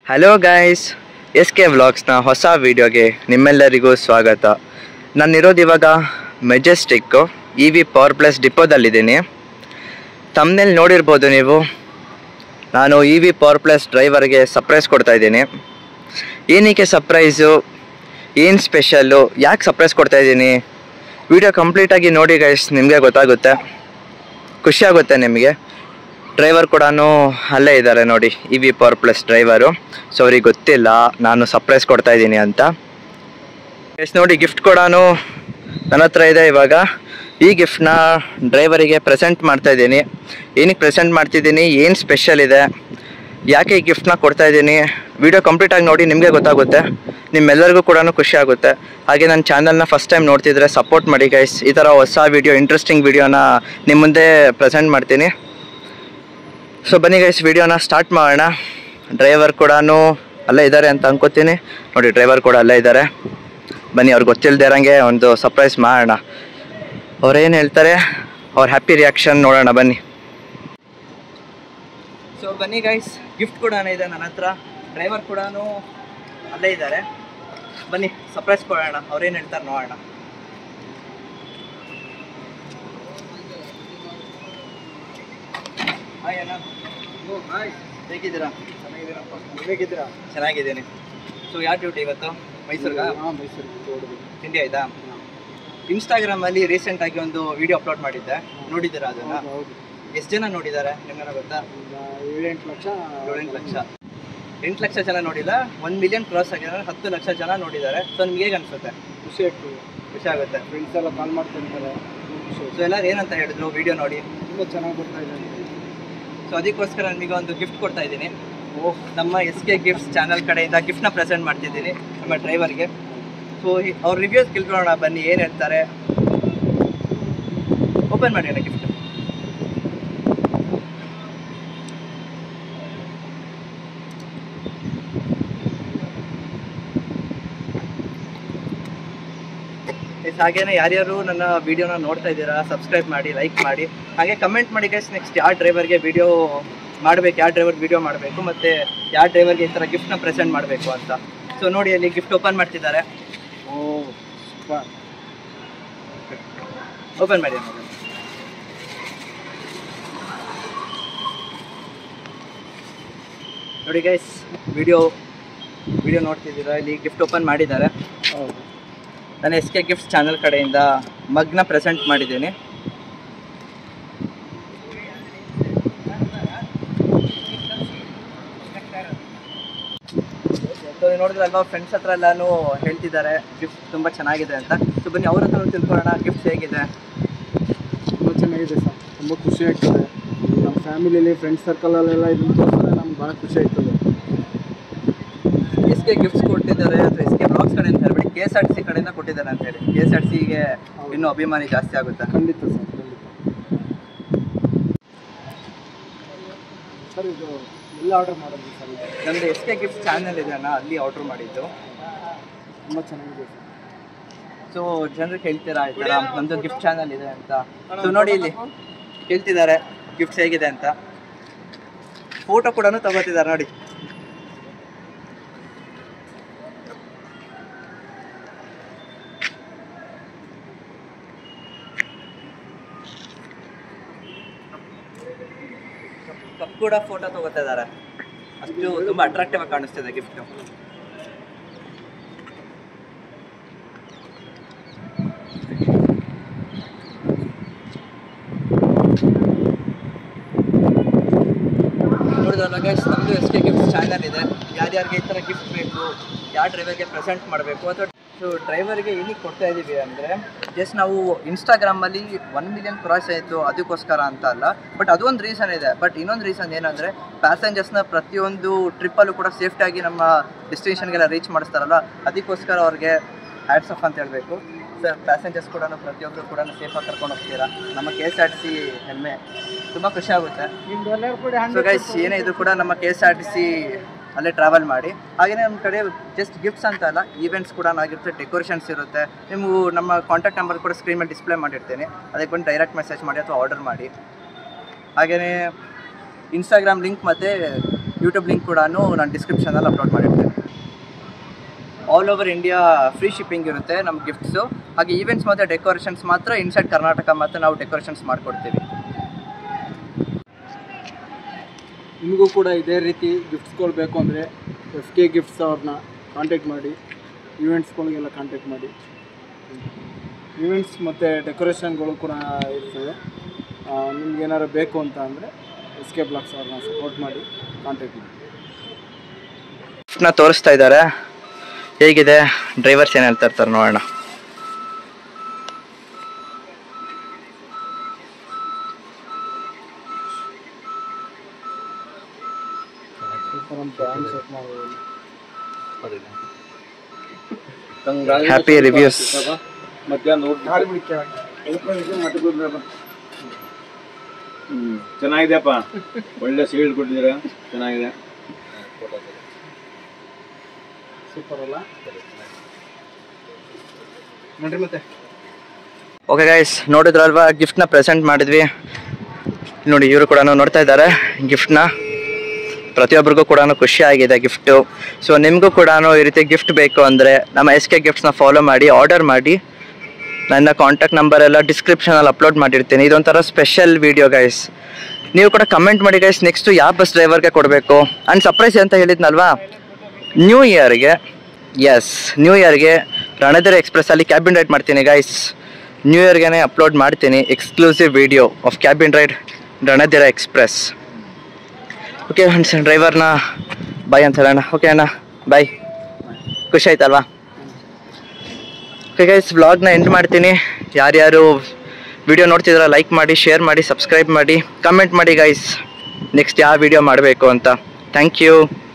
Hello guys S K ವ್ಲಾಗ್ಸ್ನ ಹೊಸ ವಿಡಿಯೋಗೆ ನಿಮ್ಮೆಲ್ಲರಿಗೂ ಸ್ವಾಗತ ನಾನಿರೋದು ಇವಾಗ Majestic E V power plus ಡಿಪೋದಲ್ಲಿದ್ದೀನಿ ತಮ್ಮನೇಲಿ ನೋಡಿರ್ಬೋದು ನೀವು ನಾನು ಇ ವಿ ಪವರ್ ಪ್ಲಸ್ ಡ್ರೈವರ್ಗೆ ಸರ್ಪ್ರೈಸ್ ಕೊಡ್ತಾ ಇದ್ದೀನಿ ಏನಕ್ಕೆ ಸರ್ಪ್ರೈಸು ಏನು ಸ್ಪೆಷಲ್ಲು ಯಾಕೆ ಸರ್ಪ್ರೈಸ್ ಕೊಡ್ತಾ ಇದ್ದೀನಿ ವಿಡಿಯೋ ಕಂಪ್ಲೀಟಾಗಿ ನೋಡಿ ಗೈಸ್ ನಿಮಗೆ ಗೊತ್ತಾಗುತ್ತೆ ಖುಷಿಯಾಗುತ್ತೆ ನಿಮಗೆ ಡ್ರೈವರ್ ಕೂಡ ಅಲ್ಲೇ ಇದ್ದಾರೆ ನೋಡಿ E V power plus driver so ಅವ್ರಿಗೆ ಗೊತ್ತಿಲ್ಲ ನಾನು ಸರ್ಪ್ರೈಸ್ ಕೊಡ್ತಾ ಇದ್ದೀನಿ ಅಂತ ಎಷ್ಟು ನೋಡಿ ಗಿಫ್ಟ್ ಕೂಡ ನನ್ನ ಹತ್ರ ಇದೆ ಇವಾಗ ಈ ಗಿಫ್ಟ್ನ ಡ್ರೈವರಿಗೆ ಪ್ರೆಸೆಂಟ್ ಮಾಡ್ತಾ ಇದ್ದೀನಿ ಏನಕ್ಕೆ ಪ್ರೆಸೆಂಟ್ ಮಾಡ್ತಿದ್ದೀನಿ ಏನು ಸ್ಪೆಷಲ್ ಇದೆ ಯಾಕೆ ಈ ಗಿಫ್ಟ್ನ ಕೊಡ್ತಾ ಇದ್ದೀನಿ ವಿಡಿಯೋ ಕಂಪ್ಲೀಟಾಗಿ ನೋಡಿ ನಿಮಗೆ ಗೊತ್ತಾಗುತ್ತೆ ನಿಮ್ಮೆಲ್ಲರಿಗೂ ಕೂಡ ಖುಷಿ ಆಗುತ್ತೆ ಹಾಗೆ ನನ್ನ ಚಾನಲ್ನ ಫಸ್ಟ್ ಟೈಮ್ ನೋಡ್ತಿದ್ರೆ ಸಪೋರ್ಟ್ ಮಾಡಿ ಗೈಸ್ ಈ ಥರ ಹೊಸ ವಿಡಿಯೋ ಇಂಟ್ರೆಸ್ಟಿಂಗ್ ವಿಡಿಯೋನ ನಿಮ್ಮ ಮುಂದೆ ಪ್ರೆಸೆಂಟ್ ಮಾಡ್ತೀನಿ ಸೊ ಬನ್ನಿ ಗೈಸ್ ವಿಡಿಯೋನ ಸ್ಟಾರ್ಟ್ ಮಾಡೋಣ ಡ್ರೈವರ್ ಕೂಡ ಅಲ್ಲೇ ಇದ್ದಾರೆ ಅಂತ ಅನ್ಕೋತೀನಿ ನೋಡಿ ಡ್ರೈವರ್ ಕೂಡ ಅಲ್ಲೇ ಇದ್ದಾರೆ ಬನ್ನಿ ಅವ್ರಿಗೆ ಗೊತ್ತಿಲ್ಲದೆ ಇರೋಂಗೆ ಒಂದು ಸರ್ಪ್ರೈಸ್ ಮಾಡೋಣ ಅವ್ರೇನು ಹೇಳ್ತಾರೆ ಅವ್ರ ಹ್ಯಾಪಿ ರಿಯಾಕ್ಷನ್ ನೋಡೋಣ ಬನ್ನಿ ಸೊ ಬನ್ನಿ ಗೈಸ್ ಗಿಫ್ಟ್ ಕೂಡ ಇದೆ ನನ್ನ ಹತ್ರ ಡ್ರೈವರ್ ಕೂಡ ಅಲ್ಲೇ ಇದ್ದಾರೆ ಬನ್ನಿ ಸರ್ಪ್ರೈಸ್ ಕೊಡೋಣ ಅವ್ರೇನು ಹೇಳ್ತಾರೆ ನೋಡೋಣ ಹಾಯ್ ಅಣ್ಣ ಹೇಗಿದ್ದೀರಾ ಹೇಗಿದ್ದೀರಾ ಚೆನ್ನಾಗಿದ್ದೀನಿ ಸೊ ಯಾವ ಡ್ಯೂಟಿ ಇವತ್ತು ಮೈಸೂರ್ಗ ಹಾಂ ಮೈಸೂರಿಗೆ ಹೊರಡ್ಬೇಕು. ತಿಂಡಿ ಆಯ್ತಾ ಇನ್ಸ್ಟಾಗ್ರಾಮಲ್ಲಿ ರೀಸೆಂಟ್ ಆಗಿ ಒಂದು ವಿಡಿಯೋ ಅಪ್ಲೋಡ್ ಮಾಡಿದ್ದೆ ನೋಡಿದ್ದೀರಾ ಅದನ್ನ ಹೌದು, ಹೌದು. ಎಷ್ಟು ಜನ ನೋಡಿದ್ದಾರೆ ನಿಮ್ಗೆ ಗೊತ್ತಾ ಒಂದು ಏಳೆಂಟು ಲಕ್ಷ ಏಳೆಂಟು ಲಕ್ಷ ಎಂಟು ಲಕ್ಷ ಜನ ನೋಡಿಲ್ಲ ಒಂದು ಮಿಲಿಯನ್ ಕ್ರಾಸ್ ಆಗಿದ್ದಾರೆ ಹತ್ತು ಲಕ್ಷ ಜನ ನೋಡಿದ್ದಾರೆ ಸೊ ನಿಮ್ಗೆ ಹೇಗೆ ಅನ್ಸುತ್ತೆ ಖುಷಿ ಆಗ್ತದೆ ಖುಷಿ ಆಗುತ್ತೆ ಫ್ರೆಂಡ್ಸ್ ಎಲ್ಲ ಕಾಲ್ ಮಾಡ್ತಿರ್ತಾರೆ ಖುಷಿ ಸೊ ಎಲ್ಲರೂ ಏನಂತ ಹೇಳಿದ್ರು ವಿಡಿಯೋ ನೋಡಿ ತುಂಬ ಚೆನ್ನಾಗಿ ಬರ್ತಾ ಇದೆ ಸೊ ಅದಕ್ಕೋಸ್ಕರ ನನಗೆ ಒಂದು ಗಿಫ್ಟ್ ಕೊಡ್ತಾ ಇದ್ದೀನಿ ಓಹ್ ನಮ್ಮ ಎಸ್ ಕೆ ಗಿಫ್ಟ್ಸ್ ಚಾನಲ್ ಕಡೆಯಿಂದ ಗಿಫ್ಟ್ನ ಪ್ರೆಸೆಂಟ್ ಮಾಡ್ತಿದ್ದೀನಿ ನಮ್ಮ ಡ್ರೈವರ್ಗೆ ಸೊ ಅವ್ರ ರಿವ್ಯೂಸ್ ಕೇಳ್ಕೊಳ್ಳೋಣ ಬನ್ನಿ ಏನು ಹೇಳ್ತಾರೆ ಓಪನ್ ಮಾಡಿ ಅಣ್ಣ ಗಿಫ್ಟ್ ಹಾಗೇನೆ ಯಾರ್ಯಾರು ನನ್ನ ವಿಡಿಯೋನ ನೋಡ್ತಾ ಇದ್ದೀರಾ ಸಬ್ಸ್ಕ್ರೈಬ್ ಮಾಡಿ ಲೈಕ್ ಮಾಡಿ ಹಾಗೆ ಕಮೆಂಟ್ ಮಾಡಿ ಗೈಸ್ ನೆಕ್ಸ್ಟ್ ಯಾವ ಡ್ರೈವರ್ಗೆ ವಿಡಿಯೋ ಮಾಡಬೇಕು ಯಾವ ಡ್ರೈವರ್ ವಿಡಿಯೋ ಮಾಡಬೇಕು ಮತ್ತು ಯಾವ ಡ್ರೈವರ್ಗೆ ಈ ಥರ ಗಿಫ್ಟ್ನ ಪ್ರೆಸೆಂಟ್ ಮಾಡಬೇಕು ಅಂತ ಸೊ ನೋಡಿ ಅಲ್ಲಿ ಗಿಫ್ಟ್ ಓಪನ್ ಮಾಡ್ತಿದ್ದಾರೆ ಓ ಸೂಪರ್ ಓಪನ್ ಮಾಡಿ ಅನ್ನೋದು ನೋಡಿ ಗೈಸ್ ವಿಡಿಯೋ ವಿಡಿಯೋ ನೋಡ್ತಿದ್ದೀರಾ ಇಲ್ಲಿ ಗಿಫ್ಟ್ ಓಪನ್ ಮಾಡಿದ್ದಾರೆ ಹೌದು ನಾನು ಎಸ್ ಕೆ ಗಿಫ್ಟ್ಸ್ ಚಾನಲ್ ಕಡೆಯಿಂದ ಮಗ್ನ ಪ್ರೆಸೆಂಟ್ ಮಾಡಿದ್ದೀನಿ ಸೊ ನೋಡಿದ್ರಲ್ವಾ ಫ್ರೆಂಡ್ಸ್ ಹತ್ರ ಎಲ್ಲಾನು ಹೇಳ್ತಿದ್ದಾರೆ ಗಿಫ್ಟ್ ತುಂಬ ಚೆನ್ನಾಗಿದೆ ಅಂತ ಸೊ ಬನ್ನಿ ಅವ್ರ ಹತ್ರ ತಿಳ್ಕೊಳ್ಳೋಣ ಗಿಫ್ಟ್ ಹೇಗಿದೆ ತುಂಬ ಚೆನ್ನಾಗಿದೆ ಸರ್ ತುಂಬ ಖುಷಿ ಆಗ್ತದೆ ನಮ್ಮ ಫ್ಯಾಮಿಲಿಯಲ್ಲಿ ಫ್ರೆಂಡ್ಸ್ ಸರ್ಕಲಲ್ಲೆಲ್ಲ ಇದನ್ನು ತೋರಿಸಿದ್ರೆ ನಮ್ಗೆ ಭಾಳ ಖುಷಿ ಆಗ್ತದೆ ಎಸ್ ಕೆ ಗಿಫ್ಟ್ಸ್ ಕೊಟ್ಟಿದ್ದಾರೆ ಅಥವಾ ಎಸ್ ಕೆ ಬ್ಲಾಗ್ಸ್ ಕಡೆಯಿಂದ ಹೇಳ್ಬಿಡಿ K S R T C ಕಡೆಯಿಂದ ಕೊಟ್ಟಿದ್ದಾರೆ ಅಂತ ಹೇಳಿ ಕೆ ಎಸ್ ಆರ್ ಟಿ ಸಿಗೆ ಇನ್ನೂ ಅಭಿಮಾನಿ ಜಾಸ್ತಿ ಆಗುತ್ತೆ ಖಂಡಿತ ಸರ್ ಖಂಡಿತ ಸರ್ ಇದು ಎಲ್ಲ ಆರ್ಡರ್ ಮಾಡೋದು ಸರ್ ಇದು ನಮ್ಮದು ಎಸ್ ಕೆ ಗಿಫ್ಟ್ ಚಾನಲ್ ಇದೆ ಅಣ್ಣ ಅಲ್ಲಿ ಆರ್ಡ್ರ್ ಮಾಡಿದ್ದು ತುಂಬ ಚೆನ್ನಾಗಿದೆ ಸರ್ ಸೊ ಜನರಿಗೆ ಹೇಳ್ತೀರಾ ಈ ಥರ ನಮ್ಮದು ಗಿಫ್ಟ್ ಚಾನಲ್ ಇದೆ ಅಂತ ಸೊ ನೋಡಿ ಇಲ್ಲಿ ಹೇಳ್ತಿದ್ದಾರೆ ಗಿಫ್ಟ್ಸ್ ಹೇಗಿದೆ ಅಂತ ಫೋಟೋ ಕೂಡ ತಗೋತಿದ್ದಾರೆ ನೋಡಿ ಕಪ್ ಕೂಡ ಫೋಟೋ ತಗೋತಾ ಇದ್ದಾರೆ ಅಷ್ಟು ತುಂಬ ಅಟ್ರಾಕ್ಟಿವ್ ಆಗಿ ಕಾಣಿಸ್ತಿದೆ ಗಿಫ್ಟ್ ನೋಡಿದ್ರಲ್ಲ ಗೈಸ್ ನಮ್ಮದು ಎಸ್ ಕೆ ಗಿಫ್ಟ್ ಚಾನಲ್ ಇದೆ ಯಾರ್ಯಾರಿಗೆ ಈ ಥರ ಗಿಫ್ಟ್ ಬೇಕು ಯಾವ ಡ್ರೈವರ್ಗೆ ಪ್ರೆಸೆಂಟ್ ಮಾಡಬೇಕು ಅಥವಾ ಸೊ ಡ್ರೈವರ್ಗೆ ಏನಕ್ಕೆ ಕೊಡ್ತಾ ಇದ್ದೀವಿ ಅಂದರೆ ಜಸ್ಟ್ ನಾವು ಇನ್ಸ್ಟಾಗ್ರಾಮಲ್ಲಿ ಒನ್ ಮಿಲಿಯನ್ ಕ್ರಾಸ್ ಆಯಿತು ಅದಕ್ಕೋಸ್ಕರ ಅಂತ ಅಲ್ಲ ಬಟ್ ಅದೊಂದು ರೀಸನ್ ಇದೆ ಬಟ್ ಇನ್ನೊಂದು ರೀಸನ್ ಏನಂದರೆ ಪ್ಯಾಸೆಂಜರ್ಸ್ನ ಪ್ರತಿಯೊಂದು ಟ್ರಿಪ್ಪಲ್ಲೂ ಕೂಡ ಸೇಫ್ಟಿಯಾಗಿ ನಮ್ಮ ಡೆಸ್ಟಿನೇಷನ್ಗೆಲ್ಲ ರೀಚ್ ಮಾಡಿಸ್ತಾರಲ್ಲ ಅದಕ್ಕೋಸ್ಕರ ಅವ್ರಿಗೆ ಹ್ಯಾಟ್ಸ್ ಆಫ್ ಅಂತ ಹೇಳಬೇಕು ಸರ್ ಪ್ಯಾಸೆಂಜರ್ಸ್ ಕೂಡ ಪ್ರತಿಯೊಬ್ಬರು ಕೂಡ ಸೇಫಾಗಿ ಕರ್ಕೊಂಡು ಹೋಗ್ತೀರಾ ನಮ್ಮ K S R T C ಹೆಮ್ಮೆ ತುಂಬ ಖುಷಿ ಆಗುತ್ತೆ ನಿಮ್ದು ಎಲ್ಲರೂ ಕೂಡ ಸೊ ಗೈಸ್ ಏನೇ ಇದ್ರು ಕೂಡ ನಮ್ಮ K S R T C ಅಲ್ಲೇ ಟ್ರಾವೆಲ್ ಮಾಡಿ ಹಾಗೆಯೇ ನಮ್ಮ ಕಡೆ ಜಸ್ಟ್ ಗಿಫ್ಟ್ಸ್ ಅಂತ ಅಲ್ಲ ಈವೆಂಟ್ಸ್ ಕೂಡ ಆಗಿರುತ್ತೆ ಡೆಕೋರೇಷನ್ಸ್ ಇರುತ್ತೆ ನೀವು ನಮ್ಮ ಕಾಂಟ್ಯಾಕ್ಟ್ ನಂಬರ್ ಕೂಡ ಸ್ಕ್ರೀನ್ ಮೇಲೆ ಡಿಸ್ಪ್ಲೇ ಮಾಡಿರ್ತೀನಿ ಅದಕ್ಕೆ ಬಂದು ಡೈರೆಕ್ಟ್ ಮೆಸೇಜ್ ಮಾಡಿ ಅಥವಾ ಆರ್ಡರ್ ಮಾಡಿ ಹಾಗೆಯೇ ಇನ್ಸ್ಟಾಗ್ರಾಮ್ ಲಿಂಕ್ ಮತ್ತು ಯೂಟ್ಯೂಬ್ ಲಿಂಕ್ ಕೂಡ ನಾನು ಡಿಸ್ಕ್ರಿಪ್ಷನಲ್ಲಿ ಅಪ್ಲೋಡ್ ಮಾಡಿರ್ತೇನೆ all over India free shipping ಇರುತ್ತೆ ನಮ್ಮ ಗಿಫ್ಟ್ಸು ಹಾಗೆ ಈವೆಂಟ್ಸ್ ಮತ್ತು ಡೆಕೋರೇಷನ್ಸ್ ಮಾತ್ರ ಇನ್ಸೈಡ್ ಕರ್ನಾಟಕ ಮಾತ್ರ ನಾವು ಡೆಕೋರೇಷನ್ಸ್ ಮಾಡಿಕೊಡ್ತೀವಿ ನಿಮಗೂ ಕೂಡ ಇದೇ ರೀತಿ ಗಿಫ್ಟ್ಸ್ಗಳು ಬೇಕು ಅಂದರೆ ಎಫ್ ಕೆ ಗಿಫ್ಟ್ಸ್ ಅವ್ರನ್ನ ಕಾಂಟ್ಯಾಕ್ಟ್ ಮಾಡಿ ಈವೆಂಟ್ಸ್ಗಳಿಗೆಲ್ಲ ಕಾಂಟ್ಯಾಕ್ಟ್ ಮಾಡಿ ಈವೆಂಟ್ಸ್ ಮತ್ತು ಡೆಕೋರೇಷನ್ಗಳು ಕೂಡ ಇರ್ತವೆ ನಿಮ್ಗೆ ಏನಾರು ಬೇಕು ಅಂತ ಅಂದರೆ ಎಸ್ ಕೆ ಬ್ಲಾಕ್ಸ್ ಅವ್ರನ್ನ ಸಪೋರ್ಟ್ ಮಾಡಿ ಕಾಂಟ್ಯಾಕ್ಟ್ ಮಾಡಿ ಗಿಫ್ಟ್ನ ತೋರಿಸ್ತಾ ಇದ್ದಾರೆ ಹೇಗಿದೆ ಡ್ರೈವರ್ಸ್ ಏನು ಹೇಳ್ತಾ ಇರ್ತಾರೆ ನೋಡೋಣ ಸೂಪರ್ ಅಂತ ಬ್ರ್ಯಾಂಡ್ ಸೆಟ್ ಮಾಡ್ಬೋದು ಹ್ಯಾಪಿ ರಿವ್ಯೂಸ್ ಚೆನ್ನಾಗಿದೆಯಪ್ಪ ಒಳ್ಳೆ ಸೀಲ್ಡ್ ಕೊಟ್ಟಿದ್ದೀರಾ ಚೆನ್ನಾಗಿದೆ ಸೂಪರ್ ಅಲ್ಲ ನೋಡ್ರಿ ಮತ್ತೆ ಓಕೆ ಗೈಸ್ ನೋಡಿದ್ರಲ್ವಾ ಗಿಫ್ಟ್ನ ಪ್ರೆಸೆಂಟ್ ಮಾಡಿದ್ವಿ ನೋಡಿ ಇವರು ಕೂಡ ನೋಡ್ತಾ ಇದ್ದಾರೆ ಗಿಫ್ಟ್ನ ಪ್ರತಿಯೊಬ್ಬರಿಗೂ ಕೂಡ ಖುಷಿ ಆಗಿದೆ ಗಿಫ್ಟು ಸೊ ನಿಮಗೂ ಕೂಡ ಈ ರೀತಿ ಗಿಫ್ಟ್ ಬೇಕು ಅಂದರೆ ನಮ್ಮ ಎಸ್ ಕೆ ಗಿಫ್ಟ್ಸ್ನ ಫಾಲೋ ಮಾಡಿ ಆರ್ಡರ್ ಮಾಡಿ ನನ್ನ ಕಾಂಟ್ಯಾಕ್ಟ್ ನಂಬರ್ ಎಲ್ಲ ಡಿಸ್ಕ್ರಿಪ್ಷನಲ್ಲಿ ಅಪ್ಲೋಡ್ ಮಾಡಿರ್ತೀನಿ ಇದೊಂಥರ ಸ್ಪೆಷಲ್ ವಿಡಿಯೋ ಗೈಸ್ ನೀವು ಕೂಡ ಕಮೆಂಟ್ ಮಾಡಿ ಗೈಸ್ ನೆಕ್ಸ್ಟು ಯಾವ ಬಸ್ ಡ್ರೈವರ್ಗೆ ಕೊಡಬೇಕು ಆ್ಯಂಡ್ ಸರ್ಪ್ರೈಸ್ ಅಂತ ಹೇಳಿದ್ನಲ್ವಾ ನ್ಯೂ ಇಯರ್ಗೆ ಎಸ್ ನ್ಯೂ ಇಯರ್ಗೆ ರಣಧೀರ್ ಎಕ್ಸ್ಪ್ರೆಸ್ಸಲ್ಲಿ ಕ್ಯಾಬಿನ್ ರೈಡ್ ಮಾಡ್ತೀನಿ ಗೈಸ್ ನ್ಯೂ ಇಯರ್ಗೆ ಅಪ್ಲೋಡ್ ಮಾಡ್ತೀನಿ exclusive video of cabin ride Ranadheera express okay friends ಡ್ರೈವರ್ನ ಬಾಯ್ ಅಂತ ಹೇಳೋಣ ಓಕೆ ಅಣ್ಣ ಬಾಯ್ ಖುಷಿ ಆಯ್ತಲ್ವಾ ಓಕೆ ಗೈಸ್ ವ್ಲಾಗ್ನ ಎಂಡ್ ಮಾಡ್ತೀನಿ ಯಾರ್ಯಾರು ವಿಡಿಯೋ ನೋಡ್ತಿದ್ರ ಲೈಕ್ ಮಾಡಿ ಶೇರ್ ಮಾಡಿ ಸಬ್ಸ್ಕ್ರೈಬ್ ಮಾಡಿ ಕಮೆಂಟ್ ಮಾಡಿ ಗೈಸ್ ನೆಕ್ಸ್ಟ್ ಯಾವ ವಿಡಿಯೋ ಮಾಡಬೇಕು ಅಂತ ಥ್ಯಾಂಕ್ ಯು